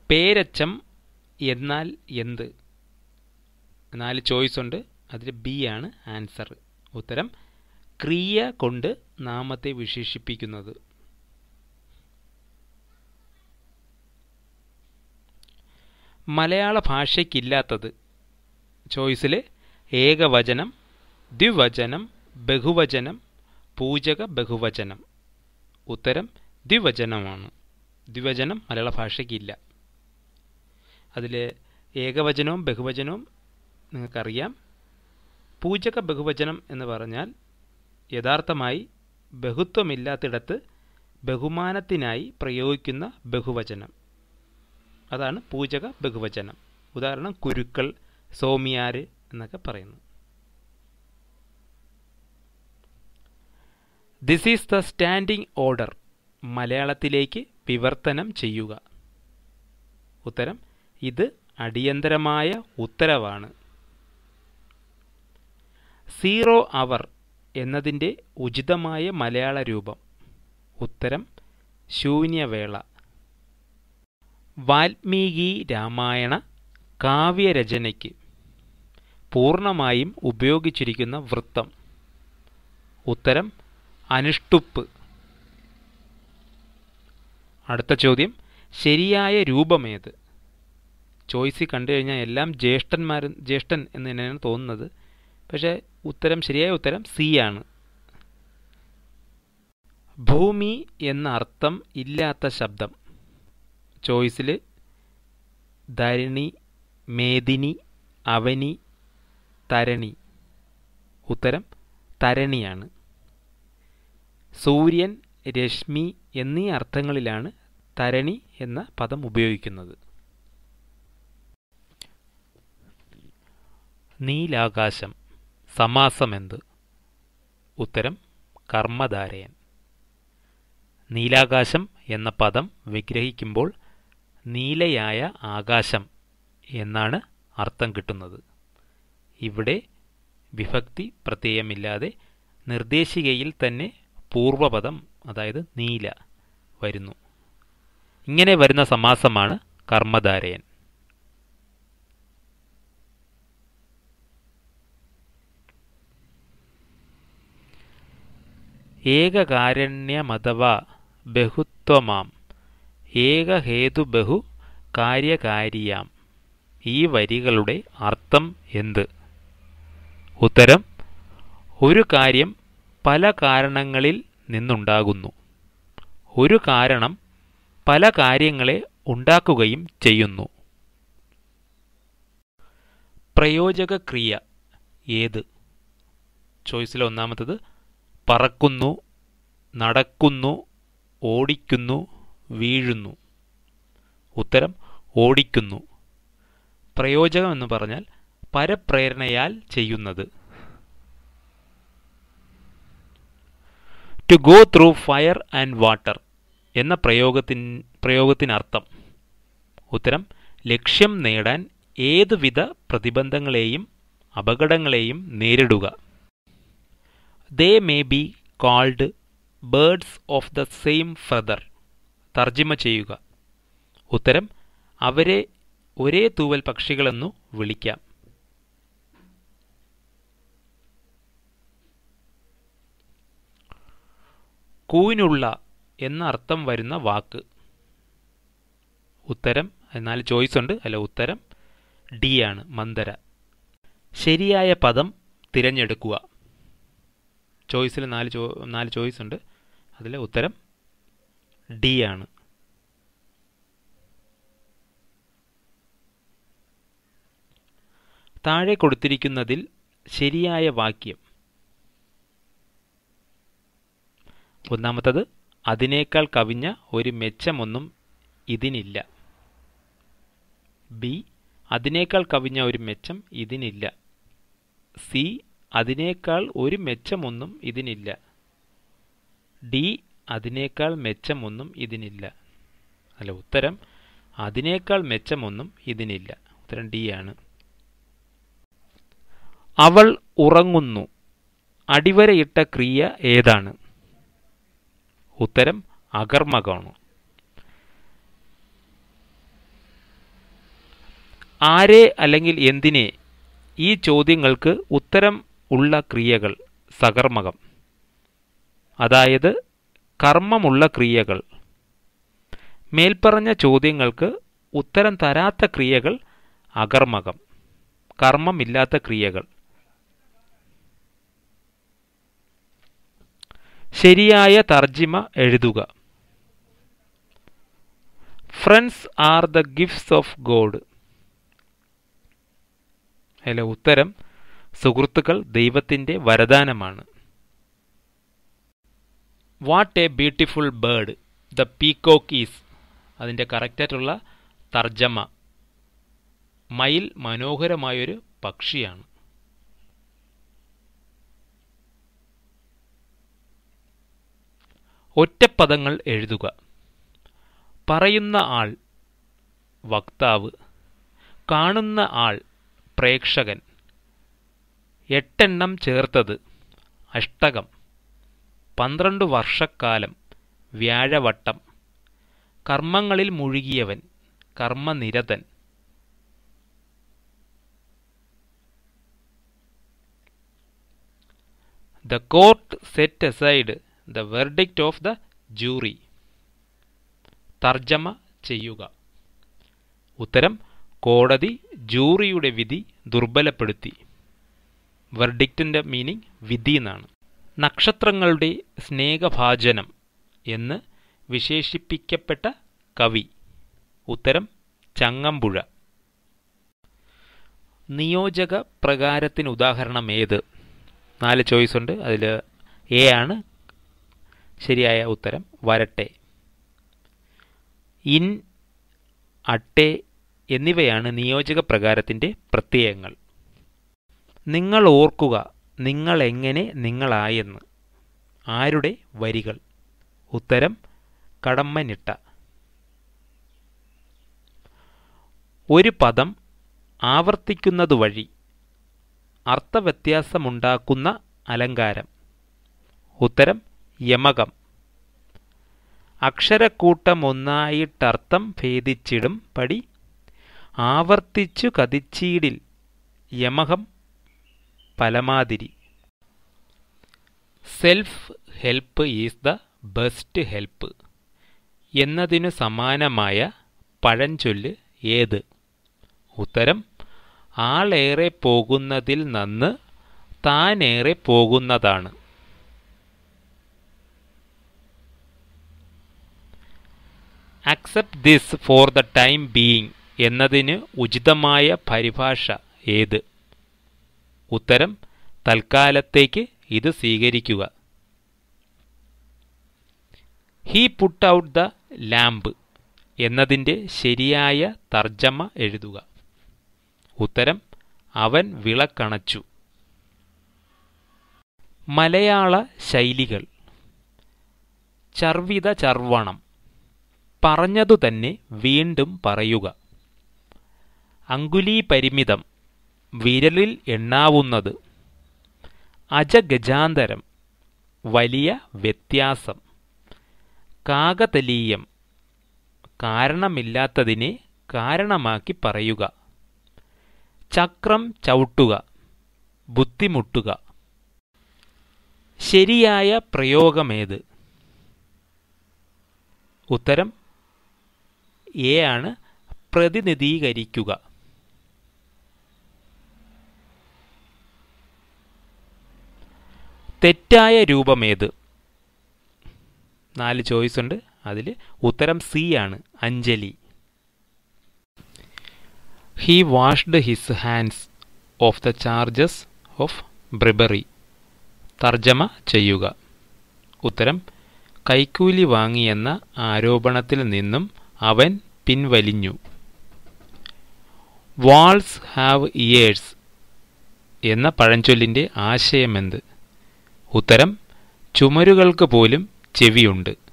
പേരച്ചം എന്നാൽ എന്ത് നാല് ചോയ്സ് ഉണ്ട് അതിൽ ബി ആണ് ആൻസർ ഉത്തരം ക്രിയ കൊണ്ട് നാമത്തെ വിശേഷിപ്പിക്കുന്നത് മലയാള ഭാഷയ്ക്കില്ലാത്തത് ചോയ്സിൽ ഏകവചനം ദ്വിവചനം ബഹുവചനം പൂജക ബഹുവചനം ഉത്തരം ദ്വിവചനമാണ് ദ്വിവചനം മലയാള ഭാഷയ്ക്കില്ല അതിൽ ഏകവചനവും ബഹുവചനവും നിങ്ങൾക്കറിയാം പൂജക ബഹുവചനം എന്ന് പറഞ്ഞാൽ യഥാർത്ഥമായി ബഹുത്വമില്ലാത്തിടത്ത് ബഹുമാനത്തിനായി പ്രയോഗിക്കുന്ന ബഹുവചനം അതാണ് പൂജക ബഹുവചനം ഉദാഹരണം കുരുക്കൾ സോമിയാര് എന്നൊക്കെ പറയുന്നു this is the standing order മലയാളത്തിലേക്ക് വിവർത്തനം ചെയ്യുക ഉത്തരം ഇത് അടിയന്തരമായ ഉത്തരവാണ് സീറോ അവർ എന്നതിൻ്റെ ഉചിതമായ മലയാള രൂപം ഉത്തരം ശൂന്യവേള വാൽമീകി രാമായണ കാവ്യരചനയ്ക്ക് പൂർണ്ണമായും ഉപയോഗിച്ചിരിക്കുന്ന വൃത്തം ഉത്തരം അനുഷ്ടുപ്പ് അടുത്ത ചോദ്യം ശരിയായ രൂപമേത് ചോയ്സ് കണ്ടു കഴിഞ്ഞാൽ എല്ലാം ജ്യേഷ്ഠന്മാരും ജ്യേഷ്ഠൻ എന്ന് തന്നെയാണ് തോന്നുന്നത് പക്ഷേ ഉത്തരം ശരിയായ ഉത്തരം സി ആണ് ഭൂമി എന്ന അർത്ഥം ഇല്ലാത്ത ശബ്ദം ചോയ്സിൽ ധരണി മേദിനി അവനി തരണി ഉത്തരം തരണിയാണ് സൂര്യൻ രശ്മി എന്നീ അർത്ഥങ്ങളിലാണ് തരണി എന്ന പദം ഉപയോഗിക്കുന്നത് നീലാകാശം സമാസമെന്ത് ഉത്തരം കർമ്മധാരയൻ നീലാകാശം എന്ന പദം വിഗ്രഹിക്കുമ്പോൾ നീലയായ ആകാശം എന്നാണ് അർത്ഥം കിട്ടുന്നത് ഇവിടെ വിഭക്തി പ്രത്യയമില്ലാതെ നിർദ്ദേശികയിൽ തന്നെ പൂർവപദം അതായത് നീല വരുന്നു ഇങ്ങനെ വരുന്ന സമാസമാണ് കർമ്മധാരയൻ ഏകകാരണ്യമഥവാ ബഹുത്വമാം ഏകഹേതുബഹു കാര്യകാരിയാം ഈ വരികളുടെ അർത്ഥം എന്ത് ഉത്തരം ഒരു കാര്യം പല കാരണങ്ങളിൽ നിന്നുണ്ടാകുന്നു ഒരു കാരണം പല കാര്യങ്ങളെ ഉണ്ടാക്കുകയും ചെയ്യുന്നു പ്രയോജക ക്രിയ ഏത് ചോയ്സിലെ ഒന്നാമത്തത് പറക്കുന്നു നടക്കുന്നു ഓടിക്കുന്നു വീഴുന്നു ഉത്തരം ഓടിക്കുന്നു പ്രയോജകം എന്ന് പറഞ്ഞാൽ പരപ്രേരണയാൽ ചെയ്യുന്നത് to go through fire and water എന്ന പ്രയോഗത്തിൻ പ്രയോഗത്തിനർത്ഥം ഉത്തരം ലക്ഷ്യം നേടാൻ ഏതുവിധ പ്രതിബന്ധങ്ങളെയും അപകടങ്ങളെയും നേരിടുക they may be called birds of the same feather തർജിമ ചെയ്യുക ഉത്തരം അവരെ ഒരേ തൂവൽ പക്ഷികളെന്നു വിളിക്കാം കൂനുള്ള എന്ന അർത്ഥം വരുന്ന വാക്ക് ഉത്തരം എന്നാൽ ചോയ്സ് ഉണ്ട് അല്ല ഉത്തരം ഡി ആണ് മന്ദര ശരിയായ പദം തിരഞ്ഞെടുക്കുക ചോയ്സിൽ നാല് ചോ നാല് ചോയ്സ് ഉണ്ട് അതിലെ ഉത്തരം ഡി ആണ് താഴെ കൊടുത്തിരിക്കുന്നതിൽ ശരിയായ വാക്യം ഒന്നാമത്തത് അതിനേക്കാൾ കവിഞ്ഞ ഒരു മെച്ചമൊന്നും ഇതിനില്ല ബി അതിനേക്കാൾ കവിഞ്ഞ ഒരു മെച്ചം ഇതിനില്ല സി അതിനേക്കാൾ ഒരു മെച്ചമൊന്നും ഇതിനില്ല ഡി അതിനേക്കാൾ മെച്ചമൊന്നും ഇതിനില്ല അല്ല ഉത്തരം അതിനേക്കാൾ മെച്ചമൊന്നും ഇതിനില്ല ഉത്തരം ഡി ആണ് അവൾ ഉറങ്ങുന്നു അടിവരയിട്ട ക്രിയ ഏതാണ് ഉത്തരം അകർമ്മകമാണ് ആരെ അല്ലെങ്കിൽ എന്തിനെ ഈ ചോദ്യങ്ങൾക്ക് ഉത്തരം ഉള്ള ക്രിയകൾ സകർമ്മകം അതായത് കർമ്മമുള്ള ക്രിയകൾ മേൽപ്പറഞ്ഞ ചോദ്യങ്ങൾക്ക് ഉത്തരം തരാത്ത ക്രിയകൾ അകർമ്മകം കർമ്മമില്ലാത്ത ക്രിയകൾ ശരിയായ തർജിമ എഴുതുക friends are the gifts of God അല്ല ഉത്തരം സുഹൃത്തുക്കൾ ദൈവത്തിൻ്റെ വരദാനമാണ് what a beautiful bird the peacock is അതിൻ്റെ കറക്റ്റായിട്ടുള്ള തർജമ മയിൽ മനോഹരമായൊരു പക്ഷിയാണ് ഒറ്റപ്പദങ്ങൾ എഴുതുക പറയുന്ന ആൾ വക്താവ് കാണുന്ന ആൾ പ്രേക്ഷകൻ എട്ടെണ്ണം ചേർത്തത് അഷ്ടകം പന്ത്രണ്ട് വർഷക്കാലം വ്യാഴവട്ടം കർമ്മങ്ങളിൽ മുഴുകിയവൻ കർമ്മനിരതൻ the court set aside the verdict of the jury തർജമ ചെയ്യുക ഉത്തരം കോടതി ജൂറിയുടെ വിധി ദുർബലപ്പെടുത്തി വെർഡിക്റ്റിൻ്റെ മീനിങ് വിധി എന്നാണ് നക്ഷത്രങ്ങളുടെ സ്നേഹഭാജനം എന്ന് വിശേഷിപ്പിക്കപ്പെട്ട കവി ഉത്തരം ചങ്ങമ്പുഴ നിയോജക പ്രകാരത്തിന് ഉദാഹരണം ഏത് നാല് ചോയ്സ് ഉണ്ട് അതിൽ എ ആണ് ശരിയായ ഉത്തരം വരട്ടെ ഇൻ അട്ടെ എന്നിവയാണ് നിയോജക പ്രകാരത്തിൻ്റെ പ്രത്യയങ്ങൾ നിങ്ങൾ ഓർക്കുക നിങ്ങൾ എങ്ങനെ നിങ്ങളായെന്ന് ആരുടെ വരികൾ ഉത്തരം കടമ്മനിട്ട ഒരു പദം ആവർത്തിക്കുന്നത് വഴി അർത്ഥവ്യത്യാസമുണ്ടാക്കുന്ന അലങ്കാരം ഉത്തരം യമകം അക്ഷരക്കൂട്ടമൊന്നായിട്ടർത്ഥം ഭേദിച്ചിടും പടി ആവർത്തിച്ചു കതിച്ചീടിൽ യമകം പലമാതിരി self help is the best help എന്നതിനു സമാനമായ പഴഞ്ചൊല്ല് ഏത് ഉത്തരം ആളേറെ പോകുന്നതിൽ നന്ന് താനേറെ പോകുന്നതാണ് accept this for the time being എന്നതിന് ഉചിതമായ പരിഭാഷ ഏത് ഉത്തരം തൽക്കാലത്തേക്ക് ഇത് സ്വീകരിക്കുക he put out the lamp എന്നതിൻ്റെ ശരിയായ തർജ്ജമ എഴുതുക ഉത്തരം അവൻ വിളക്കണച്ചു മലയാള ശൈലികൾ ചർവിത ചർവണം പറഞ്ഞതു തന്നെ വീണ്ടും പറയുക അങ്കുലീ പരിമിതം വിരലിൽ എണ്ണാവുന്നത് അജഗജാന്തരം വലിയ വ്യത്യാസം കാകതലീയം കാരണമില്ലാത്തതിനെ കാരണമാക്കി പറയുക ചക്രം ചവിട്ടുക ബുദ്ധിമുട്ടുക ശരിയായ പ്രയോഗമേത് ഉത്തരം എ ആണ് പ്രതിനിധീകരിക്കുക തെറ്റായ രൂപമേത് നാല് ചോയ്സ് ഉണ്ട് അതിൽ ഉത്തരം സി ആണ് Anjali he washed his hands of the charges of bribery തർജ്ജമ ചെയ്യുക ഉത്തരം കൈക്കൂലി വാങ്ങിയെന്ന ആരോപണത്തിൽ നിന്നും അവൻ പിൻവലിഞ്ഞു വാൾസ് ഹാവ് ഇയേഴ്സ് എന്ന പഴഞ്ചൊല്ലിൻ്റെ ആശയമെന്ത് ഉത്തരം ചുമരുകൾക്ക് പോലും ചെവിയുണ്ട്